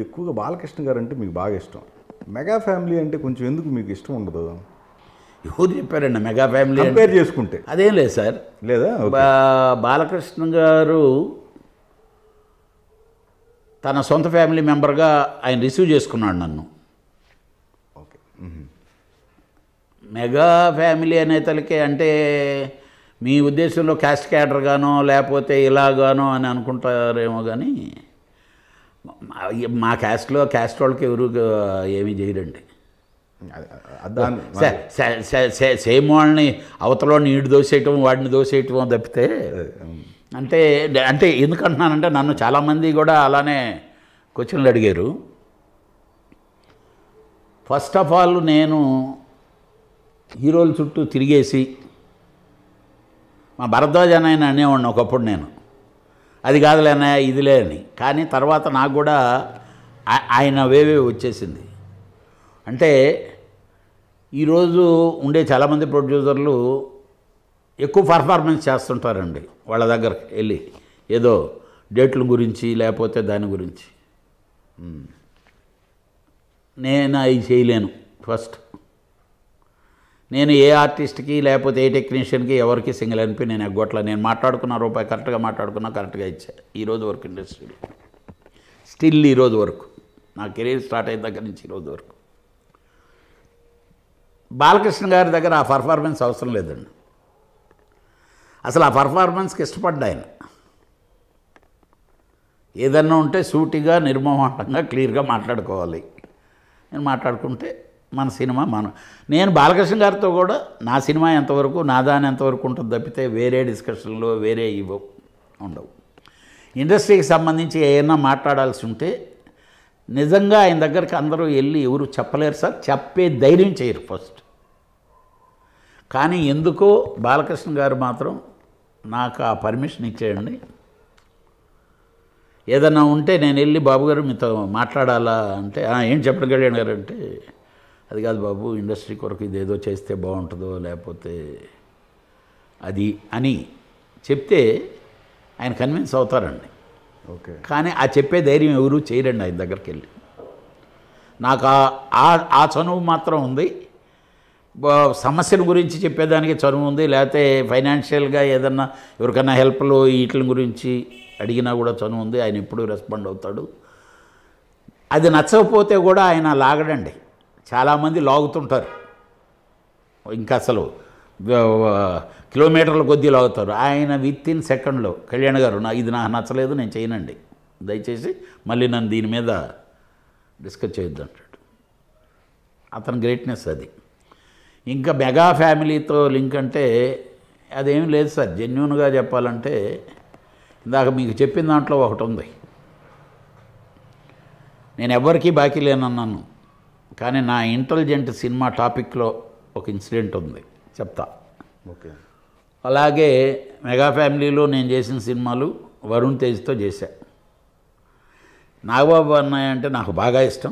ఎక్కువగా బాలకృష్ణ గారు అంటే మీకు బాగా ఇష్టం మెగా ఫ్యామిలీ అంటే కొంచెం ఎందుకు మీకు ఇష్టం ఉండదు ఎవరు చెప్పారండి మెగా ఫ్యామిలీ అంటే? కంపేర్ చేసుకుంటే అదేం లేదు సార్ లేదా ఓకే. బా- బాలకృష్ణ గారు తన సొంత ఫ్యామిలీ మెంబర్గా ఆయన రిసీవ్ చేసుకున్నాడు నన్ను ఓకే మెగా ఫ్యామిలీ అనే తలకే అంటే మీ ఉద్దేశంలో క్యాస్ట్ క్యాడర్ గానో లేకపోతే ఇలాగానో అని అనుకుంటారేమో కానీ మా- మా క్యాస్ట్లో క్యాస్ట్ వాళ్ళకి ఎవరు ఏమీ చేయరండి అది- అది దాన్ని సే- సే- సే- సే- సేమ్ వాళ్ళని అవతలని ఈడు దోసేయటం వాడిని దోసేయటం తప్పితే అంటే అంటే ఎందుకంటున్నానంటే నన్ను చాలామంది కూడా అలానే క్వశ్చన్లు అడిగారు ఫస్ట్ ఆఫ్ ఆల్ నేను హీరోల చుట్టూ తిరిగేసి మా భరద్వాజ్ అని ఆయన అనేవాడిని ఒకప్పుడు నేను అది కాదులే అన్నయ్య ఇదిలే అని కానీ తర్వాత నాకు కూడా ఆ- ఆయన వేవే వచ్చేసింది అంటే ఈరోజు ఉండే చాలామంది ప్రొడ్యూసర్లు ఎక్కువ పర్ఫార్మెన్స్ చేస్తుంటారండి వాళ్ళ దగ్గరికి వెళ్ళి ఏదో డేట్ల గురించి లేకపోతే దాని గురించి మ్మ్. నేను అవి చేయలేను ఫస్ట్ నేను ఏ ఆర్టిస్ట్కి లేకపోతే ఏ టెక్నీషియన్కి ఎవరికి సింగిల్ అనిపి నేను ఎగ్గొట్ల నేను మాట్లాడుకున్న రూపాయి కరెక్ట్గా మాట్లాడుకున్నా కరెక్ట్గా ఇచ్చా ఈరోజు వరకు ఇండస్ట్రీలో స్టిల్ ఈరోజు వరకు నా కెరీర్ స్టార్ట్ అయిన దగ్గర నుంచి ఈరోజు వరకు బాలకృష్ణ గారి దగ్గర ఆ పర్ఫార్మెన్స్ అవసరం లేదండి అసలు ఆ పర్ఫార్మెన్స్కి ఇష్టపడ్డా ఆయన ఏదన్నా ఉంటే సూటిగా నిర్మోహంగా క్లియర్గా మాట్లాడుకోవాలి నేను మాట్లాడుకుంటే మన సినిమా మనం నేను బాలకృష్ణ గారితో కూడా నా సినిమా ఎంతవరకు నా దాని ఎంతవరకు ఉంటుంది తప్పితే వేరే డిస్కషన్లో వేరే ఇవ్వవు ఉండవు ఇండస్ట్రీకి సంబంధించి ఏమైనా మాట్లాడాల్సి ఉంటే నిజంగా ఆయన దగ్గరికి అందరూ వెళ్ళి ఎవరు చెప్పలేరు సార్ చెప్పే ధైర్యం చేయరు ఫస్ట్ కానీ ఎందుకో బాలకృష్ణ గారు మాత్రం నాకు ఆ పర్మిషన్ ఇచ్చేయండి ఏదన్నా ఉంటే నేను వెళ్ళి బాబు గారు మీతో మాట్లాడాలా అంటే "ఆ, ఏం చెప్పడం కళ్యాణ్ గారు అంటే అది కాదు బాబు ఇండస్ట్రీ కొరకు ఇదేదో చేస్తే బాగుంటుందో లేకపోతే అది అని చెప్తే ఆయన కన్విన్స్ అవుతారండి ఓకే కానీ ఆ చెప్పే ధైర్యం ఎవరు చేయరండి ఆయన దగ్గరికి వెళ్ళి నాకు ఆ- ఆ- ఆ చనువు మాత్రం ఉంది బ- సమస్యల గురించి చెప్పేదానికి చనువు ఉంది లేకపోతే ఫైనాన్షియల్గా ఏదన్నా ఎవరికైనా హెల్ప్లు వీటి గురించి అడిగినా కూడా చనువు ఉంది ఆయన ఎప్పుడు రెస్పాండ్ అవుతాడు అది నచ్చకపోతే కూడా ఆయన లాగడండి చాలామంది లాగుతుంటారు ఇంకా అసలు వ- వ- కిలోమీటర్ల కొద్దీ లాగుతారు ఆయన విత్ ఇన్ సెకండ్లో కళ్యాణ్ గారు నా ఇది నాకు నచ్చలేదు నేను చేయనండి దయచేసి మళ్ళీ నన్ను దీని మీద డిస్కస్ చేయొద్దు అంటాడు అతని గ్రేట్నెస్ అది ఇంకా మెగా ఫ్యామిలీతో లింక్ అంటే అదేం లేదు సార్ జెన్యున్గా చెప్పాలంటే ఇందాక మీకు చెప్పిన దాంట్లో ఒకటి ఉంది నేను ఎవరికీ బాకీ లేనన్నాను కానీ నా ఇంటెలిజెంట్ సినిమా టాపిక్లో ఒక ఇన్సిడెంట్ ఉంది చెప్తా ఓకే అలాగే మెగా ఫ్యామిలీలో నేను చేసిన సినిమాలు వరుణ్ తేజ్తో చేశా నాగబాబు అన్నయ్య అంటే నాకు బాగా ఇష్టం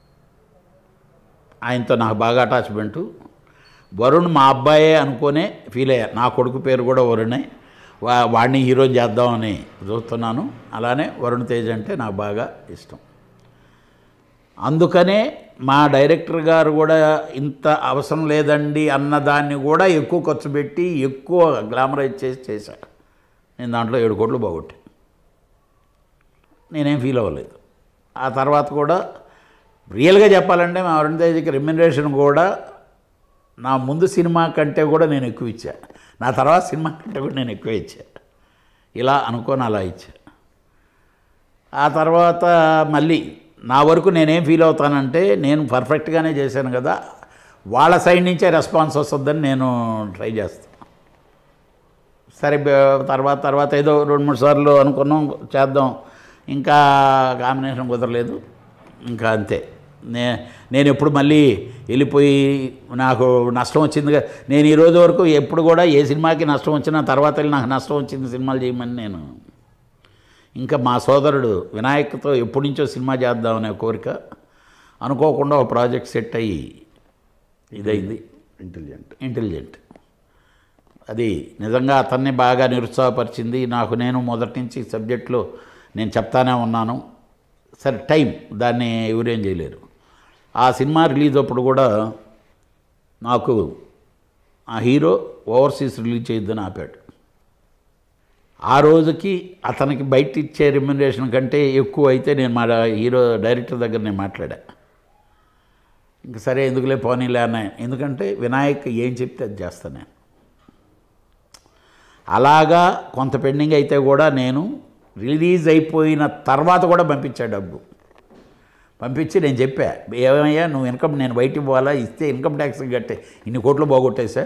ఆయనతో నాకు బాగా అటాచ్మెంటు వరుణ్ మా అబ్బాయే అనుకునే ఫీల్ అయ్యా నా కొడుకు పేరు కూడా వరుణే వా వాడిని హీరో చేద్దామని చూస్తున్నాను అలానే వరుణ్ తేజ్ అంటే నాకు బాగా ఇష్టం అందుకనే మా డైరెక్టర్ గారు కూడా ఇంత అవసరం లేదండి అన్నదాన్ని కూడా ఎక్కువ ఖర్చు పెట్టి ఎక్కువ గ్లామరైజ్ చేసి చేశాను నేను దాంట్లో ఏడు కోట్లు బాగొట్టి నేనేం ఫీల్ అవ్వలేదు ఆ తర్వాత కూడా రియల్గా చెప్పాలంటే మా అరుణ్ తేజ్కి రెమ్యునరేషన్ కూడా నా ముందు సినిమా కంటే కూడా నేను ఎక్కువ ఇచ్చా నా తర్వాత సినిమా కంటే కూడా నేను ఎక్కువ ఇచ్చా ఇలా అనుకోని అలా ఇచ్చా ఆ తర్వాత మళ్ళీ నా వరకు నేనేం ఫీల్ అవుతానంటే నేను పర్ఫెక్ట్గానే చేశాను కదా వాళ్ళ సైడ్ నుంచే రెస్పాన్స్ వస్తుందని నేను ట్రై చేస్తాను సరే బ- తర్వాత తర్వాత ఏదో రెండు మూడు సార్లు అనుకున్నాం చేద్దాం ఇంకా కాంబినేషన్ కుదరలేదు ఇంకా అంతే నే నేను ఎప్పుడు మళ్ళీ వెళ్ళిపోయి నాకు నష్టం వచ్చింది కా- నేను ఈ రోజు వరకు ఎప్పుడు కూడా ఏ సినిమాకి నష్టం వచ్చినా తర్వాత వెళ్ళి నాకు నష్టం వచ్చింది సినిమాలు చేయమని నేను ఇంకా మా సోదరుడు వినాయక్తో ఎప్పటి నుంచో సినిమా చేద్దామనే కోరిక అనుకోకుండా ఒక ప్రాజెక్ట్ సెట్ అయ్యి ఇదైంది ఇంటెలిజెంట్ ఇంటెలిజెంట్ అది నిజంగా అతన్ని బాగా నిరుత్సాహపరిచింది నాకు నేను మొదటి నుంచి సబ్జెక్టులో నేను చెప్తానే ఉన్నాను సరే టైం దాన్ని ఎవరేం చేయలేరు ఆ సినిమా రిలీజ్ అప్పుడు కూడా నాకు ఆ హీరో ఓవర్సీస్ రిలీజ్ చేయొద్దని ఆపాడు ఆ రోజుకి అతనికి బయట ఇచ్చే రెమ్యునరేషన్ కంటే ఎక్కువ అయితే నేను మా హీరో డైరెక్టర్ దగ్గర నేను మాట్లాడా ఇంక సరే ఎందుకులే పోనీలే అన్న ఎందుకంటే వినాయక్ ఏం చెప్తే అది చేస్తాను నేను అలాగా కొంత పెండింగ్ అయితే కూడా నేను రిలీజ్ అయిపోయిన తర్వాత కూడా పంపించా డబ్బు పంపించి నేను చెప్పా ఏమయ్యా నువ్వు ఇన్కమ్ నేను బయటికి పోవాలా ఇస్తే ఇన్కమ్ ట్యాక్స్ కట్టే ఇన్ని కోట్లు బాగొట్టేసా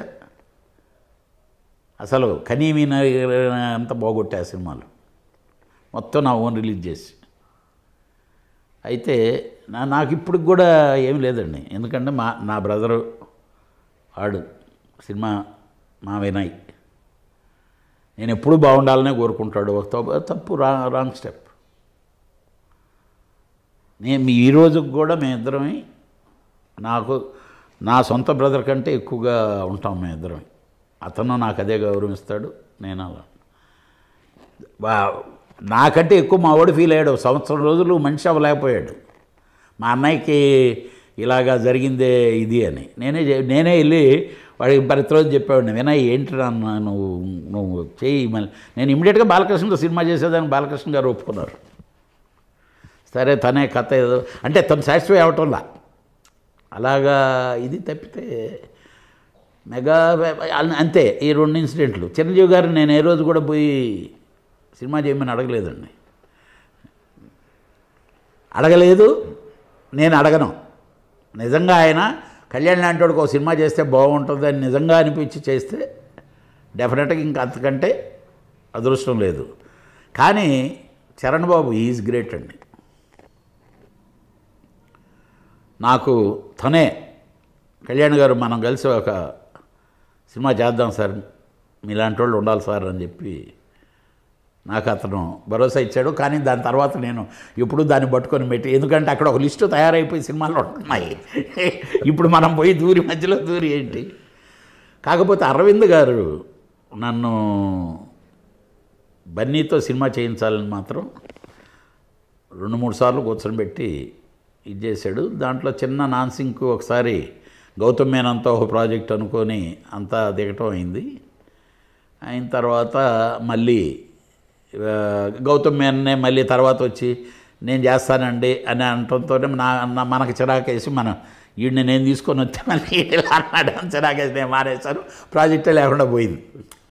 అసలు కనీమిన అంతా బాగొట్టా ఆ సినిమాలు మొత్తం నా ఓన్ రిలీజ్ చేసి అయితే నా నాకు ఇప్పటికి కూడా ఏం లేదండి ఎందుకంటే మా నా బ్రదరు ఆడు సినిమా మా వినయ్ నేను ఎప్పుడు బాగుండాలనే కోరుకుంటాడు ఒక తప్పు తప్పు రా రాంగ్ స్టెప్ నేను మీ ఈ రోజుకి కూడా మేమిద్దరమే నాకు నా సొంత బ్రదర్ కంటే ఎక్కువగా ఉంటాం మేమిద్దరం అతను నాకు అదే గౌరవిస్తాడు నేను అలా వా- నాకంటే ఎక్కువ మా వాడు ఫీల్ అయ్యాడు సంవత్సరం రోజులు మనిషి అవ్వలేకపోయాడు మా అన్నయ్యకి ఇలాగా జరిగిందే ఇది అని నేనే చె- నేనే వెళ్ళి వాడికి ప్రతిరోజు చెప్పేవాడిని వినయ్ ఏంటి అన్న నువ్వు నువ్వు చేయి మళ్ళీ నేను ఇమీడియట్గా బాలకృష్ణతో సినిమా చేసేదాన్ని బాలకృష్ణ గారు ఒప్పుకున్నారు సరే తనే కథ ఏదో అంటే తను సాటిస్ఫై అవటంలా అలాగా ఇది తప్పితే మెగా అన్- అంతే ఈ రెండు ఇన్సిడెంట్లు చిరంజీవి గారు నేను ఏ రోజు కూడా పోయి సినిమా చేయమని అడగలేదండి అడగలేదు నేను అడగను నిజంగా ఆయన కళ్యాణ్ లాంటి వాడికి ఒక సినిమా చేస్తే బాగుంటుంది అని నిజంగా అనిపించి చేస్తే డెఫినెట్గా ఇంకా అంతకంటే అదృష్టం లేదు కానీ చరణ్ బాబు ఈజ్ గ్రేట్ అండి నాకు తనే కళ్యాణ్ గారు మనం కలిసి ఒక సినిమా చేద్దాం సార్ మీలాంటి వాళ్ళు ఉండాలి సార్ అని చెప్పి నాకు అతను భరోసా ఇచ్చాడు కానీ దాని తర్వాత నేను ఇప్పుడు దాన్ని పట్టుకొని పెట్టి ఎందుకంటే అక్కడ ఒక లిస్టు తయారైపోయి సినిమాలు ఉంటున్నాయి ఇప్పుడు మనం పోయి దూరి మధ్యలో దూరి ఏంటి కాకపోతే అరవింద్ గారు నన్ను బన్నీతో సినిమా చేయించాలని మాత్రం రెండు మూడు సార్లు కూర్చొని పెట్టి ఇది చేశాడు దాంట్లో చిన్న నాన్సింగ్ ఒకసారి గౌతమ్ మేనంతో ఒక ప్రాజెక్ట్ అనుకొని అంతా దిగటం అయింది అయిన తర్వాత మళ్ళీ ఆ, గౌతమ్ మేననే మళ్ళీ తర్వాత వచ్చి నేను చేస్తానండి అని అనటంతో నా నా- మనకు చిరాకేసి మనం వీడిని నేను తీసుకొని వస్తే మళ్ళీ ఇలా అన్నాడు అని చిరాకేసి నేను మానేశాను ప్రాజెక్టే లేకుండా పోయింది